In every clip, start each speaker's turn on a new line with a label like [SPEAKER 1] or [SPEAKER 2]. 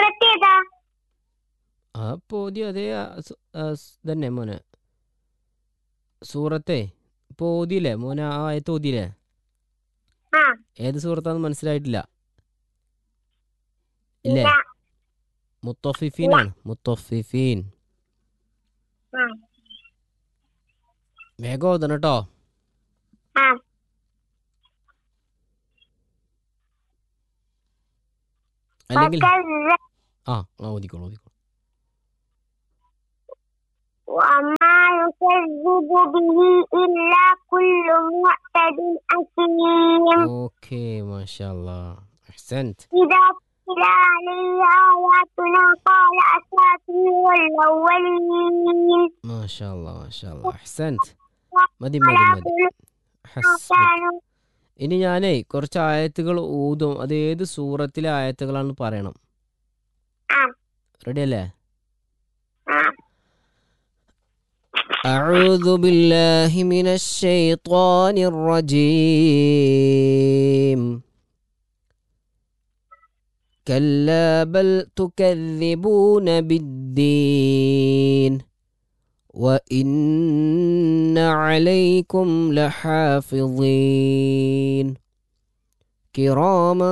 [SPEAKER 1] സൂറത്ത് ഏതാ
[SPEAKER 2] ആ പോതി അതേ ആ, സു- ആ, സ് തന്നെ മോനെ സൂറത്തെ ഇപ്പോൾ ഓതിയില്ലേ മോനെ ആ ആയത്ത് ഓതിയില്ലേ
[SPEAKER 1] ആ
[SPEAKER 2] ഏത് സൂറത്താന്ന് മനസ്സിലായിട്ടില്ല ഇല്ലേ
[SPEAKER 1] ഇല്ല.
[SPEAKER 2] മുത്തഫിഫീൻ ആണ് മുത്തഫിഫീൻ
[SPEAKER 1] ആ
[SPEAKER 2] വേഗം ഓതണം കേട്ടോ
[SPEAKER 1] ആ
[SPEAKER 2] അല്ലെങ്കിൽ
[SPEAKER 1] وكذب
[SPEAKER 2] ആ ആ ഓതിക്കോളൂ ഓതിക്കോളൂ
[SPEAKER 1] وما يكذب به إلا كل معتد أثيم
[SPEAKER 2] ഓക്കെ മാഷാല്ലാ അഹ്സൻറ്റ്
[SPEAKER 1] إذا تتلى عليه آياتنا قال أساطير الأولين
[SPEAKER 2] മാഷാല്ലാ മാഷാല്ലാ അഹ്സൻറ്റ് മതി മതി മതി ഹസ്ബുക്ക്
[SPEAKER 1] كانوا
[SPEAKER 2] ഇനി ഞാനേ കുറച്ച് ആയത്തുകൾ ഊതും അത് ഏത് സൂറത്തിലെ ആയത്തുകളാണെന്ന് പറയണം
[SPEAKER 1] ആ.
[SPEAKER 2] റെഡി അല്ലേ
[SPEAKER 1] آه.
[SPEAKER 2] أعوذ بالله من الشيطان الرجيم كلا بل تكذبون بالدين وإن عليكم لحافظين كراما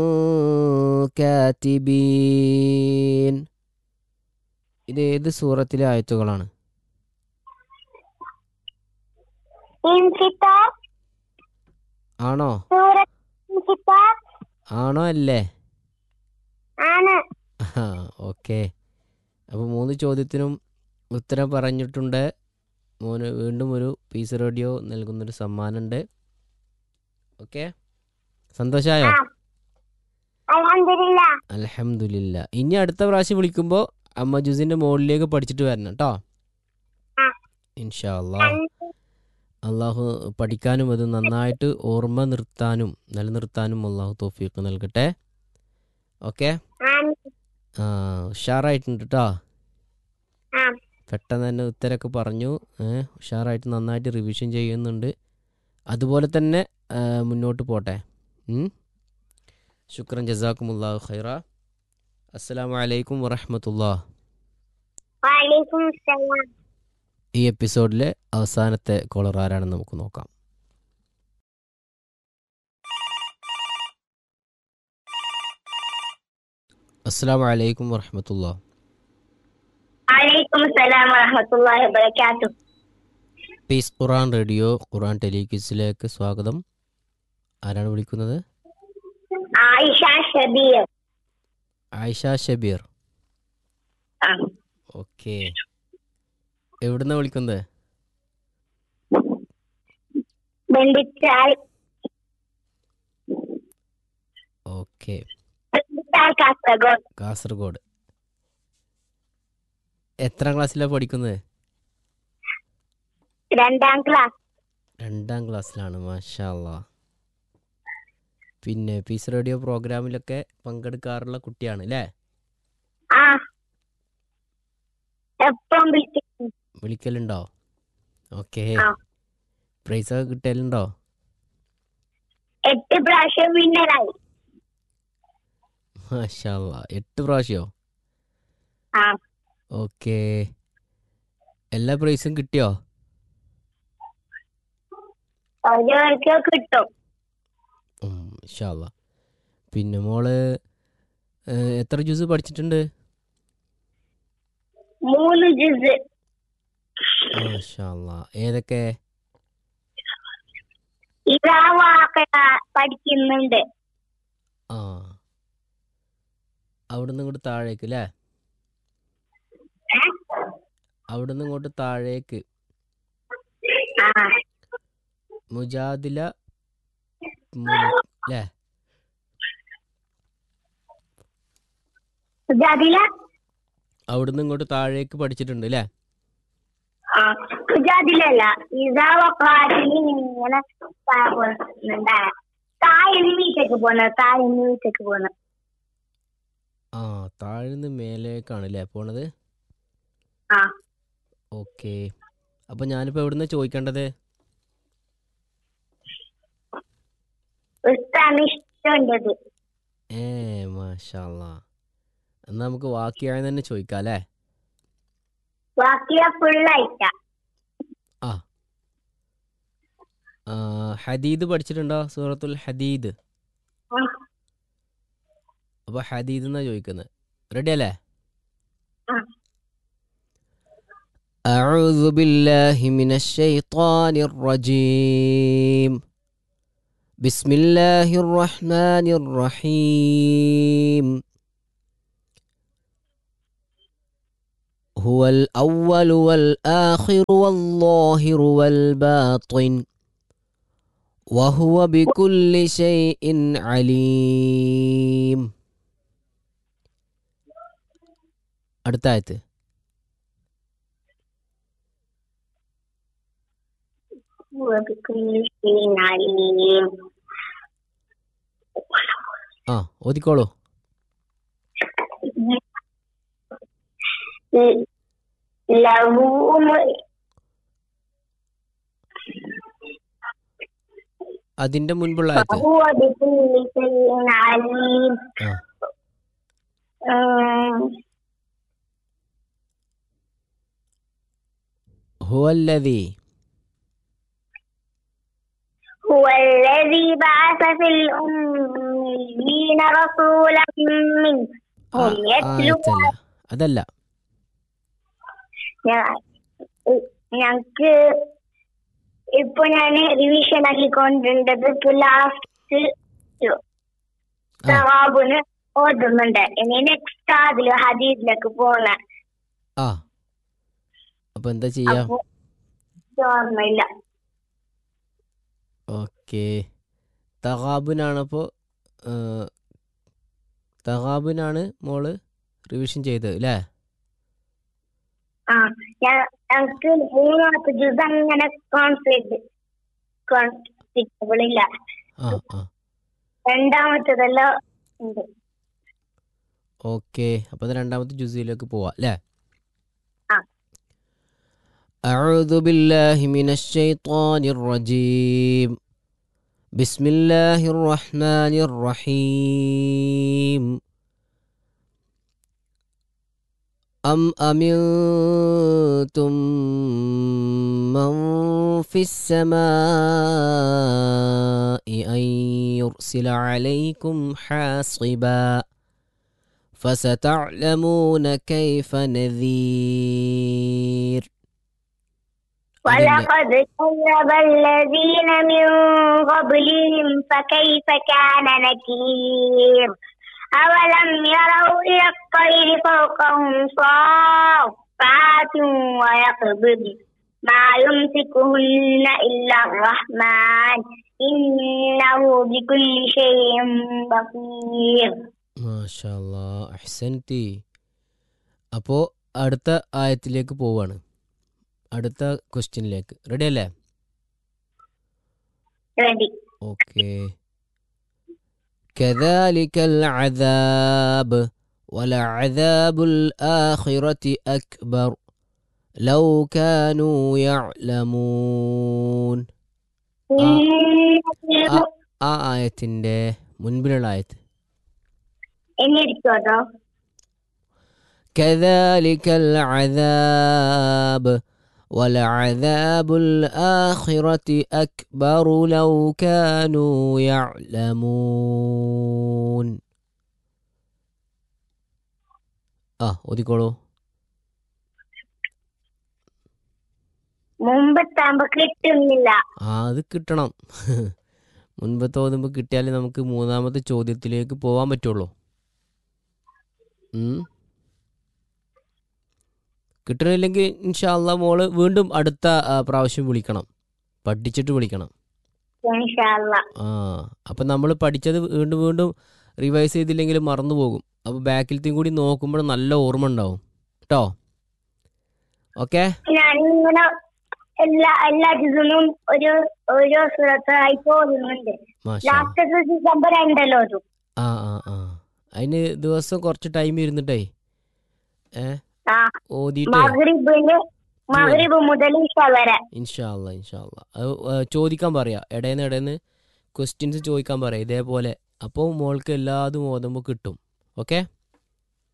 [SPEAKER 2] كاتبين ഇത് ഏത് സൂറത്തിലെ ആയത്തുകളാണ്
[SPEAKER 1] انكتاب
[SPEAKER 2] ആണോ
[SPEAKER 1] سورة انكتاب
[SPEAKER 2] ആണോ അല്ലേ
[SPEAKER 1] أنا
[SPEAKER 2] ആ ഓക്കെ അപ്പോൾ മൂന്ന് ചോദ്യത്തിനും ഉത്തരം പറഞ്ഞിട്ടുണ്ട് മോന് വീണ്ടും ഒരു പീസ് റേഡിയോ നൽകുന്നൊരു സമ്മാനമുണ്ട് ഓക്കെ സന്തോഷമായോ
[SPEAKER 1] آه. الحمد لله
[SPEAKER 2] അലഹമില്ല ഇനി അടുത്ത പ്രാവശ്യം വിളിക്കുമ്പോൾ അമ്മ ജൂസിൻ്റെ മുകളിലേക്ക് പഠിച്ചിട്ട് വരണം കേട്ടോ
[SPEAKER 1] ആ.
[SPEAKER 2] ഇൻഷാ അല്ലാ അള്ളാഹു പഠിക്കാനും അത് നന്നായിട്ട് ഓർമ്മ നിർത്താനും നിലനിർത്താനും അള്ളാഹു തോഫീക്ക് നൽകട്ടെ ഓക്കെ
[SPEAKER 1] آمين
[SPEAKER 2] ആ ഉഷാറായിട്ടുണ്ട് കേട്ടോ
[SPEAKER 1] ആ.
[SPEAKER 2] പെട്ടെന്ന് തന്നെ ഉത്തരമൊക്കെ പറഞ്ഞു ഏ, ഉഷാറായിട്ട് നന്നായിട്ട് റിവിഷൻ ചെയ്യുന്നുണ്ട് അതുപോലെ തന്നെ ആ, മുന്നോട്ട് പോട്ടെ ഉം. ശുക്രൻ ജസാക്കുമുല്ലാഹു ഖൈറ അസ്സലാമു അലൈക്കും വറഹമത്തുള്ള
[SPEAKER 1] وعليكم السلام
[SPEAKER 2] ഈ എപ്പിസോഡിലെ അവസാനത്തെ കോളർ ആരാണെന്ന് നമുക്ക് നോക്കാം അസ്സലാമു അലൈക്കും വറഹമത്തുള്ള
[SPEAKER 1] وعليكم السلام ورحمة الله وبركاته
[SPEAKER 2] പീസ് ഖുറാൻ റേഡിയോ ഖുറാൻ ടെലിക്യൂസിലേക്ക് സ്വാഗതം ആരാണ് വിളിക്കുന്നത്
[SPEAKER 1] عائشة شبير
[SPEAKER 2] ആയിഷ ഷബീർ
[SPEAKER 1] آه.
[SPEAKER 2] ഓക്കെ എവിടുന്നാ വിളിക്കുന്നത്
[SPEAKER 1] ബന്ധിച്ചാൽ
[SPEAKER 2] ഓക്കെ
[SPEAKER 1] ബന്ധിച്ചാൽ കാസർഗോഡ്
[SPEAKER 2] കാസർഗോഡ് എത്ര ക്ലാസ്സിലാണ് പഠിക്കുന്നത്
[SPEAKER 1] രണ്ടാം ക്ലാസ്
[SPEAKER 2] രണ്ടാം ക്ലാസ്സിലാണ് മാഷാ അല്ലാ പിന്നെ പീസ് റേഡിയോ പ്രോഗ്രാമിലൊക്കെ പങ്കെടുക്കാറുള്ള കുട്ടിയാണ് അല്ലേ
[SPEAKER 1] ആ എപ്പം വിളിക്കും
[SPEAKER 2] വിളിക്കലുണ്ടോ ഓക്കെ
[SPEAKER 1] ആ.
[SPEAKER 2] പ്രൈസൊക്കെ കിട്ടലുണ്ടോ
[SPEAKER 1] എട്ട് പ്രാവശ്യം വിന്നറായി
[SPEAKER 2] മാഷാ അല്ലാ എട്ട് പ്രാവശ്യമോ
[SPEAKER 1] ആ
[SPEAKER 2] ഓക്കെ എല്ലാ പ്രൈസും കിട്ടിയോ
[SPEAKER 1] ഓരോർക്ക് കിട്ടും
[SPEAKER 2] ഉം, ഇൻഷാ അല്ലാ പിന്നെ മോള് ഏ, എത്ര ജ്യൂസ് പഠിച്ചിട്ടുണ്ട്
[SPEAKER 1] മൂന്ന് ജിസ്
[SPEAKER 2] മാഷാ അല്ലാ ഏതൊക്കെ
[SPEAKER 1] ഇതാ വാക്ക പഠിക്കുന്നുണ്ട്
[SPEAKER 2] ആ അവിടുന്ന് ഇങ്ങോട്ട് താഴേക്ക് അല്ലേ അവിടുന്ന് ഇങ്ങോട്ട് താഴേക്ക്
[SPEAKER 1] ആ
[SPEAKER 2] മുജാദില മുൽ- ല്ലേ
[SPEAKER 1] ജാതില
[SPEAKER 2] അവിടുന്ന് ഇങ്ങോട്ട് താഴേക്ക് പഠിച്ചിട്ടുണ്ട് അല്ലേ
[SPEAKER 1] ആ ജാതിലല്ല ഇതാ വാക്കാട്ടിൽ ഇങ്ങനെ പോകുന്നുണ്ട് താഴെ വീട്ടേക്ക് പോന്ന താഴെ വീട്ടേക്ക് പോന്ന
[SPEAKER 2] ആ താഴ്ന്ന് മേലേക്കാണ് അല്ലേ പോണത്
[SPEAKER 1] ആ
[SPEAKER 2] ഓക്കെ അപ്പം ഞാനിപ്പോൾ എവിടുന്ന് ചോദിക്കേണ്ടത്
[SPEAKER 1] ഉസ്താന് ഇഷ്ടമുണ്ടത്
[SPEAKER 2] ഏ മാഷാ അല്ലാ എന്നാൽ നമുക്ക് വാക്കിയായി തന്നെ ചോദിക്കാം അല്ലേ
[SPEAKER 1] ബാക്കിയ ഫുള്ളായിട്ടാ
[SPEAKER 2] ആ, ഹദീദ് പഠിച്ചിട്ടുണ്ടോ സൂറത്തുൽ ഹദീദ് അപ്പോൾ ഹദീദ് എന്നാ ചോദിക്കുന്നത് റെഡി അല്ലേ
[SPEAKER 1] ആ.
[SPEAKER 2] أعوذ بالله من الشيطان الرجيم بسم الله الرحمن الرحيم هو الأول والآخر والظاهر والباطن وهو بكل شيء عليم അടുത്ത ആയത്ത്
[SPEAKER 1] وبكل شيء عليم
[SPEAKER 2] ആ ഓതിക്കോളൂ
[SPEAKER 1] له م-
[SPEAKER 2] അതിന്റെ മുൻപുള്ള ആയത്ത്
[SPEAKER 1] وهو بكل شيء عليم
[SPEAKER 2] ആ
[SPEAKER 1] أم،
[SPEAKER 2] هو الذي
[SPEAKER 1] هو الذي بعث في الأميين رسولا منهم
[SPEAKER 2] ആ,
[SPEAKER 1] يتلو
[SPEAKER 2] ആയത്തല്ല അതല്ല
[SPEAKER 1] ഞാ- ഞങ്ങക്ക് ഇപ്പൊ ഞാൻ റിവിഷൻ ആക്കിക്കൊണ്ടിരുന്നത് ഇപ്പൊ ലാസ്റ്റ് സവാബിന് ഓതുന്നുണ്ട് ഇനി നെക്സ്റ്റ് അതില് ഹദീദിലേക്ക് പോണ
[SPEAKER 2] ആ അപ്പൊ എന്താ ചെയ്യാ
[SPEAKER 1] അപ്പൊ ഓർമ്മയില്ല
[SPEAKER 2] ഓക്കെ തഹാബിനാണപ്പോൾ തഹാബിനാണ് മോള് റിവിഷൻ ചെയ്തത് അല്ലേ
[SPEAKER 1] ആ ഞാൻ- ഞങ്ങക്ക് മൂന്നാമത്തെ ജ്യൂസ് അങ്ങനെ കോൺഫ്ലിക്റ്റ് കോൺഫ്ലിക്റ്റബിൾ ഇല്ല
[SPEAKER 2] ആ ആ
[SPEAKER 1] രണ്ടാമത്തേതെല്ലാം ഉണ്ട്
[SPEAKER 2] ഓക്കെ അപ്പോൾ അത് രണ്ടാമത്തെ ജുസിയിലേക്ക് പോവാം അല്ലേ
[SPEAKER 1] ആ.
[SPEAKER 2] أعوذ بالله من الشيطان الرجيم بسم الله الرحمن الرحيم أم أمنتم من في السماء أن يرسل عليكم حاصبا فستعلمون كيف نذير
[SPEAKER 1] ولقد كذب الذين من قبلهم فكيف كان نكير أولم يروا إلى الطير فوقهم صافات ويقبض ما يمسكهن إلا الرحمن إنه بكل شيء بصير
[SPEAKER 2] മാഷാല്ലാ അഹ്സൻതി അപ്പോൾ അടുത്ത ആയത്തിലേക്ക് പോവാണ് അടുത്ത ക്വസ്റ്റ്യനിലേക്ക് റെഡി അല്ലേ
[SPEAKER 1] ready
[SPEAKER 2] ഓക്കെ كذلك العذاب ولعذاب الآخرة أكبر لو كانوا يعلمون
[SPEAKER 1] إن
[SPEAKER 2] ആ ആയത്തിൻ്റെ മുൻപിലുള്ള ആയത്ത്
[SPEAKER 1] ഇനി ഇരിക്കോട്ടോ
[SPEAKER 2] كذلك العذاب ولعذاب الآخرة أكبر لو كانوا يعلمون ആ ഒതിക്കോളൂ
[SPEAKER 1] മുമ്പത്താകുമ്പോ കിട്ടുന്നില്ല
[SPEAKER 2] ആ അത് കിട്ടണം മുൻപത്തെ ഓതുമ്പോൾ കിട്ടിയാലേ നമുക്ക് മൂന്നാമത്തെ ചോദ്യത്തിലേക്ക് പോകാൻ പറ്റുള്ളൂ ഉം. കിട്ടണില്ലെങ്കിൽ ഇൻഷാല്ല മോള് വീണ്ടും അടുത്ത ആ, പ്രാവശ്യം വിളിക്കണം പഠിച്ചിട്ട് വിളിക്കണം
[SPEAKER 1] ഇൻഷാല്ല
[SPEAKER 2] ആ അപ്പം നമ്മൾ പഠിച്ചത് വീണ്ടും വീണ്ടും റിവൈസ് ചെയ്തില്ലെങ്കിൽ മറന്നു പോകും അപ്പോൾ ബാക്കിലത്തെയും കൂടി നോക്കുമ്പോൾ നല്ല ഓർമ്മ ഉണ്ടാവും കേട്ടോ ഓക്കെ
[SPEAKER 1] ഞാനിങ്ങനെ എല്ലാ എല്ലാ ദിവസവും ഒരു ഓരോ സുഹൃത്തായി പോകുന്നുണ്ട്
[SPEAKER 2] മാഷാ
[SPEAKER 1] ലാസ്റ്റ് ഡിസംബർ രണ്ടല്ലോ ഒരു
[SPEAKER 2] ആ ആ ആ അതിന് ദിവസം കുറച്ച് ടൈം ഇരുന്നിട്ടേ ഏ
[SPEAKER 1] ആ
[SPEAKER 2] ഓതിയിട്ട്
[SPEAKER 1] മഗ്രിബിന് മഗ്രിബ് മുതൽ ഇഷ വരെ
[SPEAKER 2] ഇൻഷാല്ല ഇൻഷാല്ല അത് ഏ, ചോദിക്കാൻ പറയാ ഇടേന്ന് ഇടേന്ന് ക്വസ്റ്റ്യൻസ് ചോദിക്കാൻ പറയാം ഇതേപോലെ അപ്പോൾ മോൾക്ക് എല്ലാതും ഓതുമ്പോൾ കിട്ടും ഓക്കെ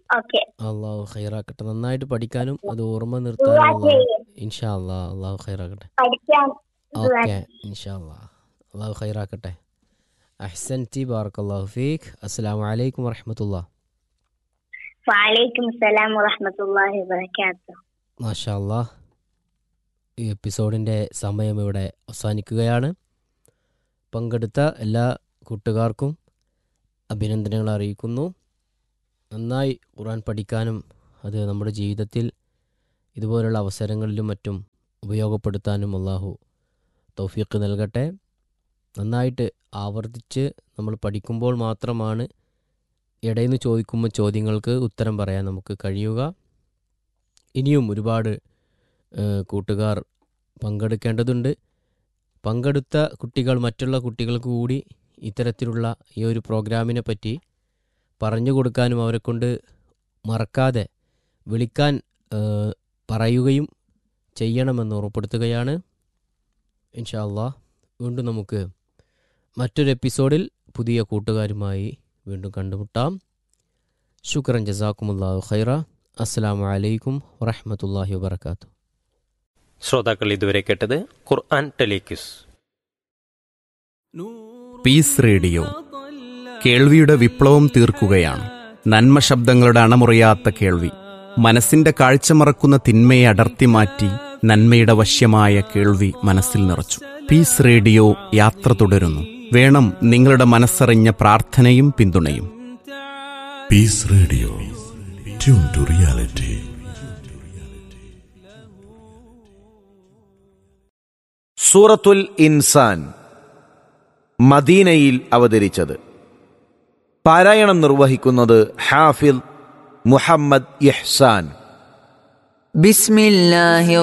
[SPEAKER 1] ഓക്കെ
[SPEAKER 2] അള്ളാഹു ഖൈറാക്കട്ടെ നന്നായിട്ട് പഠിക്കാനും അത് ഓർമ്മ നിർത്താനും
[SPEAKER 1] ദുആ
[SPEAKER 2] അള്ളാഹു
[SPEAKER 1] ചെയ്യ്.
[SPEAKER 2] ഇൻഷാ അള്ളാഹ് അള്ളാഹു ഖൈറാക്കട്ടെ
[SPEAKER 1] പഠിക്കാൻ ദുആ
[SPEAKER 2] ഓക്കെ ഇൻഷാ അള്ളാഹ് അള്ളാഹു ഖൈറാക്കട്ടെ അഹ്സൻറ്റി ബാറക്കല്ലാഹു ഫീഖ് അസ്സലാമു അലൈക്കും വറഹമത്തുള്ള
[SPEAKER 1] വലൈക്കും സലാം വറഹമത്തുള്ളാഹി വബറകാതുഹു
[SPEAKER 2] മാഷാ അള്ളാഹ് ഈ എപ്പിസോഡിൻ്റെ സമയം ഇവിടെ അവസാനിക്കുകയാണ് പങ്കെടുത്ത എല്ലാ കൂട്ടുകാർക്കും അഭിനന്ദനങ്ങൾ അറിയിക്കുന്നു നന്നായി ഖുർആൻ പഠിക്കാനും അത് നമ്മുടെ ജീവിതത്തിൽ ഇതുപോലുള്ള അവസരങ്ങളിലും മറ്റും ഉപയോഗപ്പെടുത്താനും അള്ളാഹു തൗഫീഖ് നൽകട്ടെ നന്നായിട്ട് ആവർത്തിച്ച് നമ്മൾ പഠിക്കുമ്പോൾ മാത്രമാണ് ഇടയിൽ നിന്ന് ചോദിക്കുമ്പോൾ ചോദ്യങ്ങൾക്ക് ഉത്തരം പറയാൻ നമുക്ക് കഴിയുക ഇനിയും ഒരുപാട് ഏഹ്, കൂട്ടുകാർ പങ്കെടുക്കേണ്ടതുണ്ട് പങ്കെടുത്ത കുട്ടികൾ മറ്റുള്ള കുട്ടികൾക്ക് കൂടി ഇത്തരത്തിലുള്ള ഈ ഒരു പ്രോഗ്രാമിനെ പറ്റി പറഞ്ഞു കൊടുക്കാനും അവരെ കൊണ്ട് മറക്കാതെ വിളിക്കാൻ ഏഹ്, പറയുകയും ചെയ്യണമെന്ന് ഉറപ്പെടുത്തുകയാണ് ഇൻഷാ അള്ളാഹ് വീണ്ടും നമുക്ക് മറ്റൊരു എപ്പിസോഡിൽ പുതിയ കൂട്ടുകാരുമായി വീണ്ടും കണ്ടുമുട്ടാം ശുക്രൻ ജസാക്കുമുല്ലാഹു ഖൈറ അസ്സലാമു അലൈക്കും വറഹ്മത്തുള്ളാഹി വബർക്കാത്തു
[SPEAKER 3] ശ്രോതാക്കൾ ഇതുവരെ കേട്ടത് ഖുർആൻ ടെലിക്യൂസ്
[SPEAKER 4] പീസ് റേഡിയോ കേൾവിയുടെ വിപ്ലവം തീർക്കുകയാണ് നന്മ ശബ്ദങ്ങളുടെ അണമുറിയാത്ത കേൾവി മനസ്സിന്റെ കാഴ്ച മറക്കുന്ന തിന്മയെ അടർത്തി മാറ്റി നന്മയുടെ വശ്യമായ കേൾവി മനസ്സിൽ നിറച്ചു പീസ് റേഡിയോ യാത്ര തുടരുന്നു വേണം നിങ്ങളുടെ മനസ്സറിഞ്ഞ പ്രാർത്ഥനയും പിന്തുണയും
[SPEAKER 5] Peace Radio. Tune to reality.
[SPEAKER 6] സൂറത്തുൽ ഇൻസാൻ മദീനയിൽ അവതരിച്ചത് പാരായണം നിർവഹിക്കുന്നത് ഹാഫിൽ മുഹമ്മദ് ഇഹ്സാൻ
[SPEAKER 7] بسم الله